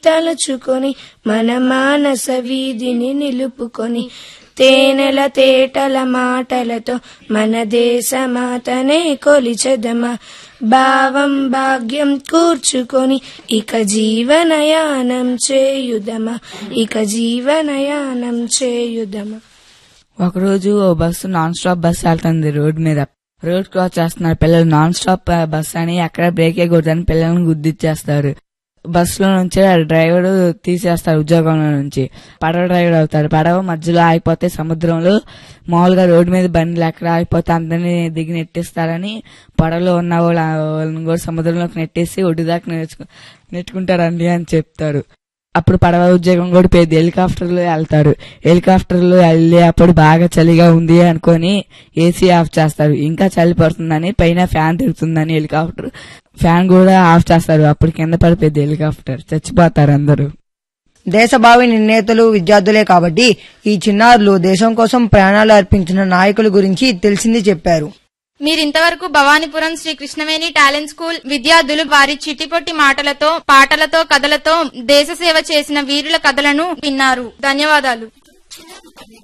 తలుచుకొని మన మానస వీధిని నిలుపుకొని తేనెల తేటల మాటలతో మన దేశమాతనే కొలిచెదమా భావం భాగ్యం కూర్చుకొని ఇక జీవనయానం చేయుదమా ఇక జీవనయానం చేయుదమా ఒకరోజు ఓ బస్సు నాన్ స్టాప్ బస్సు వెళ్తుంది రోడ్ మీద రోడ్ క్రాస్ చేస్తున్నారు పిల్లలు నాన్ స్టాప్ బస్ అని ఎక్కడ బ్రేక్ వేయకూడదని పిల్లల్ని గుద్దిచ్చేస్తారు బస్సులో నుంచి ఆ డ్రైవర్ తీసేస్తారు ఉద్యోగంలో నుంచి పడవ డ్రైవర్ అవుతాడు పడవ మధ్యలో ఆగిపోతే సముద్రంలో మామూలుగా రోడ్డు మీద బండ్లు ఎక్కడ ఆగిపోతే అందరినీ దిగి నెట్టిస్తారని పడవలో ఉన్న వాళ్ళ- వాళ్ళని కూడా సముద్రంలోకి నెట్టేసి ఒడ్డు దాకా నేర్చుకు నెట్టుకుంటారండి అని చెప్తారు అప్పుడు పడవ ఉద్యోగం కూడా పోయింది హెలికాప్టర్ లో వెళ్తారు హెలికాప్టర్ లో వెళ్ళి అప్పుడు బాగా చలిగా ఉంది అనుకొని ఏసీ ఆఫ్ చేస్తారు ఇంకా చలి పడుతుందని పైన ఫ్యాన్ తిరుగుతుందని హెలికాప్టర్ ఫ్యాన్ కూడా ఆఫ్ చేస్తారు అప్పుడు కింద పడిపోయింది హెలికాప్టర్ చచ్చిపోతారు అందరూ దేశభావి నిర్ణేతలు విద్యార్థులే కాబట్టి ఈ చిన్నారులు దేశం కోసం ప్రాణాలు అర్పించిన నాయకుల గురించి తెలిసింది చెప్పారు మీరింతవరకు భవానీపురం శ్రీ కృష్ణవేణి టాలెంట్ స్కూల్ విద్యార్థులు వారి చిట్టిపొట్టి మాటలతో పాటలతో కథలతో దేశ సేవ చేసిన వీరుల కథలను విన్నారు ధన్యవాదాలు